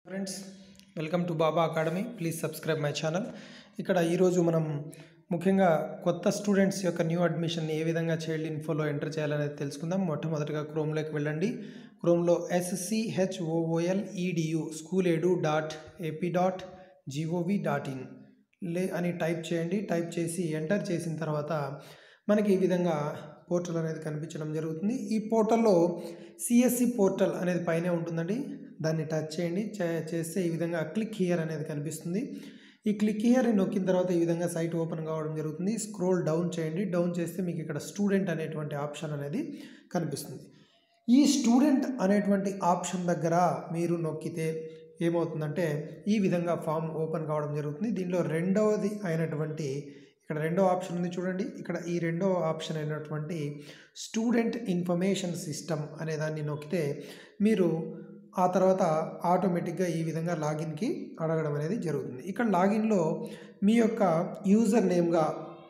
friends welcome to Baba academy please subscribe my channel ఇక్కడ ఈరోజు మనం ముఖ్యంగా కొత్త స్టూడెంట్స్ యొక్క న్యూ అడ్మిషన్ని ఏ విధంగా చైల్డ్ ఇన్ఫోలో ఎంటర్ చేయాలనేది తెలుసుకుందాం మొట్టమొదటిగా క్రోమ్లోకి వెళ్ళండి క్రోమ్లో S C H O O L E D U school edu dot AP dot G O V dot in లే అని టైప్ చేయండి టైప్ చేసి ఎంటర్ చేసిన తర్వాత మనకి ఈ విధంగా పోర్టల్ అనేది కనిపించడం జరుగుతుంది ఈ పోర్టల్లో సిఎస్సి పోర్టల్ అనేది పైనే ఉంటుందండి దాన్ని టచ్ చేయండి చే- చేస్తే ఈ విధంగా క్లిక్ హియర్ అనేది కనిపిస్తుంది ఈ క్లిక్ హియర్ని నొక్కిన తర్వాత ఈ విధంగా సైట్ ఓపెన్ కావడం జరుగుతుంది స్క్రోల్ డౌన్ చేయండి డౌన్ చేస్తే మీకు ఇక్కడ స్టూడెంట్ అనేటువంటి ఆప్షన్ అనేది కనిపిస్తుంది ఈ స్టూడెంట్ అనేటువంటి ఆప్షన్ దగ్గర మీరు నొక్కితే ఏమవుతుందంటే ఈ విధంగా ఫామ్ ఓపెన్ కావడం జరుగుతుంది దీనిలో రెండవది అయినటువంటి ఇక్కడ రెండో ఆప్షన్ ఉంది చూడండి ఇక్కడ ఈ రెండో ఆప్షన్ అయినటువంటి స్టూడెంట్ ఇన్ఫర్మేషన్ సిస్టమ్ అనే దాన్ని నొక్కితే మీరు ఆ తర్వాత ఆటోమేటిక్గా ఈ విధంగా లాగిన్కి అడగడం అనేది జరుగుతుంది ఇక్కడ లాగిన్లో మీ యొక్క యూజర్ నేమ్గా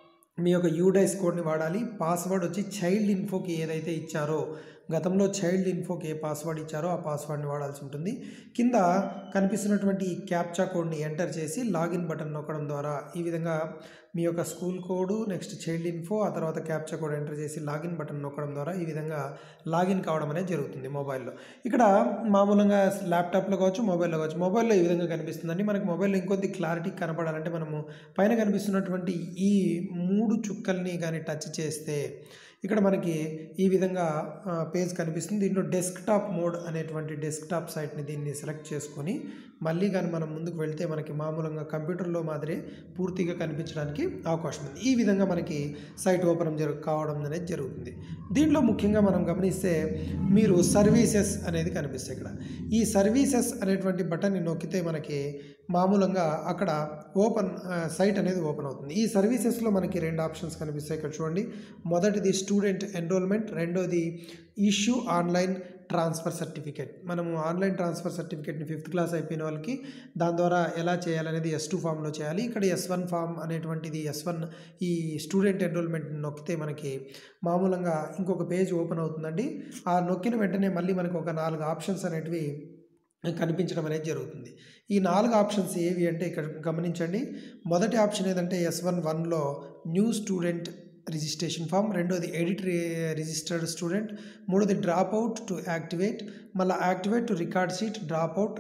మీ యొక్క యూడైస్ కోడ్ని వాడాలి పాస్వర్డ్ వచ్చి చైల్డ్ ఇన్ఫోకి ఏదైతే ఇచ్చారో గతంలో చైల్డ్ ఇన్ఫోకి ఏ పాస్వర్డ్ ఇచ్చారో ఆ పాస్వర్డ్ని వాడాల్సి ఉంటుంది కింద కనిపిస్తున్నటువంటి ఈ క్యాప్చా కోడ్ని ఎంటర్ చేసి లాగిన్ బటన్ నొక్కడం ద్వారా ఈ విధంగా మీ యొక్క school code next child info ఆ తర్వాత క్యాప్చా కోడ్ ఎంటర్ చేసి లాగిన్ బటన్ నొక్కడం ద్వారా ఈ విధంగా లాగిన్ కావడం అనేది జరుగుతుంది మొబైల్లో ఇక్కడ మామూలుగా ల్యాప్టాప్లో కావచ్చు మొబైల్లో కావచ్చు మొబైల్లో ఈ విధంగా కనిపిస్తుందండి మనకి మొబైల్లో ఇంకొద్ది క్లారిటీ కనపడాలంటే మనము పైన కనిపిస్తున్నటువంటి ఈ మూడు చుక్కల్ని కానీ టచ్ చేస్తే ఇక్కడ మనకి ఈ విధంగా ఆ, పేజ్ కనిపిస్తుంది దీంట్లో డెస్క్టాప్ మోడ్ అనేటువంటి డెస్క్టాప్ సైట్ని దీన్ని సెలెక్ట్ చేసుకొని మళ్ళీ కానీ మనం ముందుకు వెళ్తే మనకి మామూలుగా కంప్యూటర్లో మాదిరి పూర్తిగా కనిపించడానికి అవకాశం ఉంది ఈ విధంగా మనకి సైట్ ఓపెన్ జరు కావడం అనేది జరుగుతుంది దీంట్లో ముఖ్యంగా మనం గమనిస్తే మీరు సర్వీసెస్ అనేది కనిపిస్తాయి ఇక్కడ ఈ సర్వీసెస్ అనేటువంటి బటన్ని నొక్కితే మనకి మామూలుగా అక్కడ ఓపెన్ సైట్ అనేది ఓపెన్ అవుతుంది ఈ సర్వీసెస్లో మనకి రెండు ఆప్షన్స్ కనిపిస్తాయి ఇక్కడ చూడండి మొదటిది స్టూడెంట్ ఎన్రోల్మెంట్ రెండోది ఇష్యూ ఆన్లైన్ ట్రాన్స్ఫర్ సర్టిఫికేట్ మనము ఆన్లైన్ ట్రాన్స్ఫర్ సర్టిఫికేట్ని ఫిఫ్త్ క్లాస్ అయిపోయిన వాళ్ళకి దాని ద్వారా ఎలా చేయాలనేది ఎస్ టూ ఫామ్లో చేయాలి ఇక్కడ ఎస్ వన్ ఫామ్ అనేటువంటిది ఎస్ వన్ ఈ స్టూడెంట్ ఎన్రోల్మెంట్ నొక్కితే మనకి మామూలుగా ఇంకొక పేజ్ ఓపెన్ అవుతుందండి ఆ నొక్కిన వెంటనే మళ్ళీ మనకు ఒక నాలుగు ఆప్షన్స్ అనేటివి కనిపించడం అనేది జరుగుతుంది ఈ నాలుగు ఆప్షన్స్ ఏవి అంటే ఇక్కడ గమనించండి మొదటి ఆప్షన్ ఏదంటే ఎస్ వన్ వన్లో న్యూ స్టూడెంట్ రిజిస్ట్రేషన్ ఫామ్ రెండోది ఎడిట్ రిజిస్టర్డ్ స్టూడెంట్ మూడోది డ్రాప్ అవుట్ టు యాక్టివేట్ మళ్ళీ activate to record sheet drop out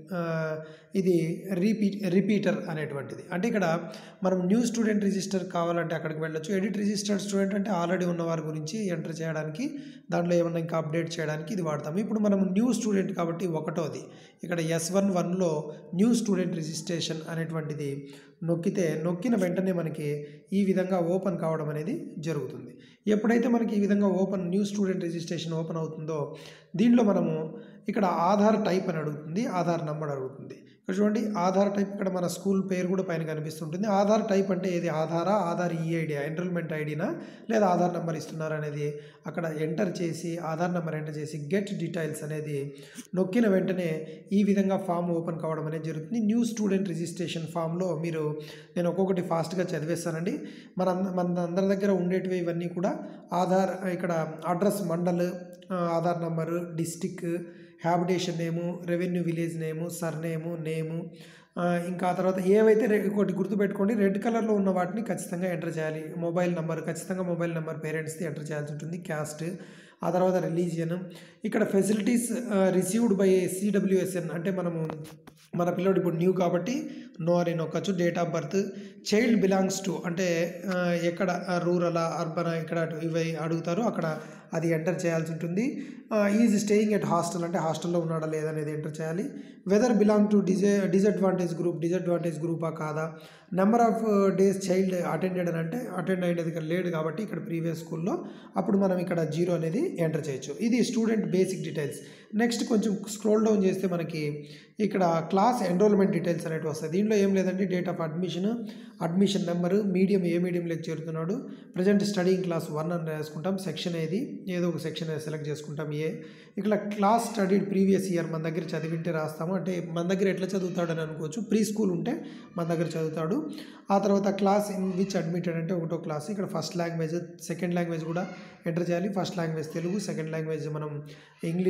ఇది రిపీట్ రిపీటర్ అనేటువంటిది అంటే ఇక్కడ మనం న్యూ స్టూడెంట్ రిజిస్టర్ కావాలంటే అక్కడికి వెళ్ళొచ్చు ఎడిట్ రిజిస్టర్డ్ స్టూడెంట్ అంటే ఆల్రెడీ ఉన్న వారి గురించి ఎంటర్ చేయడానికి దాంట్లో ఏమన్నా ఇంకా అప్డేట్ చేయడానికి ఇది వాడతాం ఇప్పుడు మనం న్యూ స్టూడెంట్ కాబట్టి ఒకటోది ఇక్కడ ఎస్ వన్ వన్లో న్యూ స్టూడెంట్ రిజిస్ట్రేషన్ అనేటువంటిది నొక్కితే నొక్కిన వెంటనే మనకి ఈ విధంగా ఓపెన్ కావడం అనేది జరుగుతుంది ఎప్పుడైతే మనకి ఈ విధంగా open new student registration open అవుతుందో దీంట్లో మనము ఇక్కడ ఆధార్ టైప్ అని అడుగుతుంది ఆధార్ నంబర్ అడుగుతుంది ఇక్కడ చూడండి ఆధార్ టైప్ ఇక్కడ మన స్కూల్ పేరు కూడా పైన కనిపిస్తుంటుంది ఆధార్ టైప్ అంటే ఏది ఆధారా ఆధార్ ఈఐడి ఎన్రోల్మెంట్ ఐడినా లేదా ఆధార్ నెంబర్ ఇస్తున్నారా అనేది అక్కడ ఎంటర్ చేసి ఆధార్ నెంబర్ ఎంటర్ చేసి గెట్ డీటెయిల్స్ అనేది నొక్కిన వెంటనే ఈ విధంగా ఫామ్ ఓపెన్ కావడం అనేది జరుగుతుంది న్యూ స్టూడెంట్ రిజిస్ట్రేషన్ ఫామ్లో మీరు నేను ఒక్కొక్కటి ఫాస్ట్గా చదివేస్తానండి మన అంద- మన అందరి దగ్గర ఉండేటివి ఇవన్నీ కూడా ఆధార్ ఇక్కడ అడ్రస్ మండల్ ఆ, Aadhaar number district habitation name revenue village name surname name ఆ, ఇంకా ఆ తర్వాత ఏవైతే రె- ఒకటి గుర్తుపెట్టుకోండి రెడ్ కలర్లో ఉన్న వాటిని ఖచ్చితంగా ఎంటర్ చేయాలి మొబైల్ నెంబర్ ఖచ్చితంగా మొబైల్ నెంబర్ పేరెంట్స్ది ఎంటర్ చేయాల్సి ఉంటుంది క్యాస్ట్ ఆ తర్వాత రిలీజియన్ ఇక్కడ ఫెసిలిటీస్ రిసీవ్డ్ బై సిడబ్ల్యూఎస్ఎన్ అంటే మనము మన పిల్లోడు ఇప్పుడు న్యూ కాబట్టి నో అని నొక్కచ్చు date of birth child belongs to అంటే ఆ, ఎక్కడ రూరల్ అర్బన్ ఇక్కడ అటు ఇవి అడుగుతారు అక్కడ అది ఎంటర్ చేయాల్సి ఉంటుంది ఈజ్ స్టేయింగ్ ఎట్ హాస్టల్ అంటే హాస్టల్లో ఉన్నాడా లేదా అనేది ఎంటర్ చేయాలి వెదర్ బిలాంగ్ టు డిజే డిసడ్వాంటేజ్ గ్రూప్ డిసడ్వాంటేజ్ గ్రూపా కాదా number of days child attended అని అంటే అటెండ్ అయ్యేది ఇక్కడ లేడు కాబట్టి ఇక్కడ ప్రీవియస్ స్కూల్లో అప్పుడు మనం ఇక్కడ జీరో అనేది ఎంటర్ చేయొచ్చు ఇది స్టూడెంట్ బేసిక్ డీటెయిల్స్ నెక్స్ట్ కొంచెం స్క్రోల్ డౌన్ చేస్తే మనకి ఇక్కడ క్లాస్ ఎన్రోల్మెంట్ డీటెయిల్స్ అనేవి వస్తాయి దీంట్లో ఏం లేదండి date of admission admission number medium ఏ మీడియంలోకి చేరుతున్నాడు ప్రజెంట్ స్టడీయింగ్ క్లాస్ వన్ అని రాసుకుంటాం సెక్షన్ ఏది ఏదో ఒక సెక్షన్ సెలెక్ట్ చేసుకుంటాం ఏ ఇక్కడ క్లాస్ స్టడీడ్ ప్రీవియస్ ఇయర్ మన దగ్గర చదివింటే రాస్తాము అంటే మన దగ్గర ఎట్లా చదువుతాడని అనుకోవచ్చు ప్రీ స్కూల్ ఉంటే మన దగ్గర చదువుతాడు ఆ తర్వాత క్లాస్ ఇన్ విచ్ అడ్మిటెడ్ అంటే ఒకటో క్లాస్ ఇక్కడ ఫస్ట్ లాంగ్వేజ్ సెకండ్ లాంగ్వేజ్ కూడా ఎంటర్ చేయాలి first language Telugu second language మనం ఇంగ్లీష్గా ఎంటర్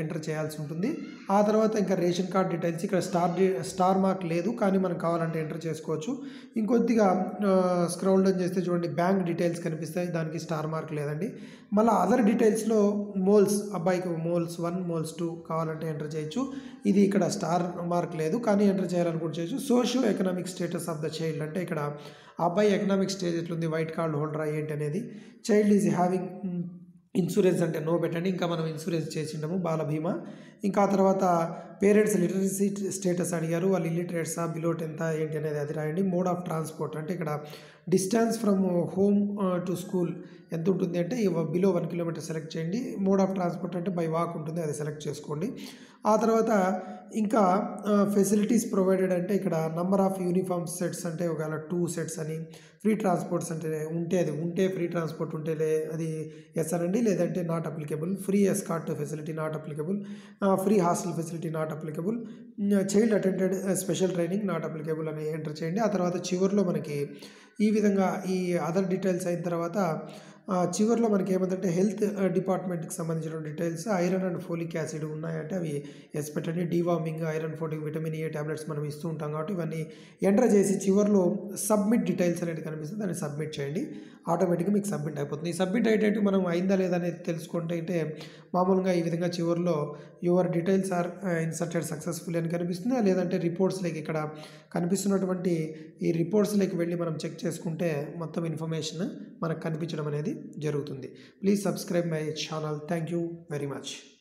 ఎంటర్ చేయాల్సి ఉంటుంది ఆ తర్వాత ఇంకా రేషన్ కార్డ్ డీటెయిల్స్ ఇక్కడ స్టార్ డి- స్టార్ మార్క్ లేదు కానీ మనం కావాలంటే ఎంటర్ చేసుకోవచ్చు ఇంకొద్దిగా స్క్రోల్ డౌన్ చేస్తే చూడండి బ్యాంక్ డీటెయిల్స్ కనిపిస్తాయి దానికి స్టార్ మార్క్ లేదండి మళ్ళీ అదర్ డీటెయిల్స్లో మోల్స్ అబ్బాయికి మోల్స్ వన్ మోల్స్ టూ కావాలంటే ఎంటర్ చేయొచ్చు ఇది ఇక్కడ స్టార్ మార్క్ లేదు కానీ ఎంటర్ చేయాలనుకుంటే చేయొచ్చు socio economic status of the child అంటే ఇక్కడ ఆ అబ్బాయి ఎకనామిక్ స్టేజ్ ఎట్లుంది వైట్ కార్డ్ హోల్డర్ ఏంటి అనేది చైల్డ్ ఈజ్ హ్యావింగ్ ఇన్సూరెన్స్ అంటే నో పెట్టండి ఇంకా మనం ఇన్సూరెన్స్ చేసిండము బాల బీమా ఇంకా ఆ తర్వాత పేరెంట్స్ లిటరసీ స్టేటస్ అడిగారు వాళ్ళు ఇల్లిటరేట్సా బిలో టెన్త్ ఏంటి అనేది అది రాయండి మోడ్ ఆఫ్ ట్రాన్స్పోర్ట్ అంటే ఇక్కడ distance from home to school ఎంత ఉంటుంది అంటే బిలో వన్ కిలోమీటర్ సెలెక్ట్ చేయండి మోడ్ ఆఫ్ ట్రాన్స్పోర్ట్ అంటే బై వాక్ ఉంటుంది అది సెలెక్ట్ చేసుకోండి ఆ తర్వాత ఇంకా ఫెసిలిటీస్ ప్రొవైడెడ్ అంటే ఇక్కడ నంబర్ ఆఫ్ యూనిఫామ్ సెట్స్ అంటే ఒకవేళ టూ సెట్స్ అని ఫ్రీ ట్రాన్స్పోర్ట్స్ అంటే ఉంటే అది ఉంటే ఫ్రీ ట్రాన్స్పోర్ట్ ఉంటే లే అది ఎస్ అనండి లేదంటే not applicable free escort facility not applicable free hostel facility not applicable child attended special training not applicable అని ఎంటర్ చేయండి ఆ తర్వాత చివరిలో మనకి ఈ విధంగా ఈ అదర్ డీటెయిల్స్ అయిన తర్వాత ఆ, చివరిలో మనకి ఏమంటే హెల్త్ డిపార్ట్మెంట్కి సంబంధించిన details iron and folic acid ఉన్నాయంటే అవి ఎస్ పెట్టండి deworming iron folic vitamin A tablets మనం ఇస్తూ ఉంటాం కాబట్టి ఇవన్నీ ఎంటర్ చేసి చివరిలో సబ్మిట్ డీటెయిల్స్ అనేది కనిపిస్తుంది దాన్ని సబ్మిట్ చేయండి ఆటోమేటిక్గా మీకు సబ్మిట్ అయిపోతుంది ఈ సబ్మిట్ అయ్యేటట్టు మనం అయిందా లేదా అనేది తెలుసుకుంటే అంటే మామూలుగా ఈ విధంగా చివరిలో your details are inserted successful అని కనిపిస్తుంది లేదంటే రిపోర్ట్స్లోకి ఇక్కడ కనిపిస్తున్నటువంటి ఈ రిపోర్ట్స్లోకి వెళ్ళి మనం చెక్ చేసుకుంటే మొత్తం ఇన్ఫర్మేషన్ మనకు కనిపించడం అనేది జరుగుతుంది please subscribe my channel thank you very much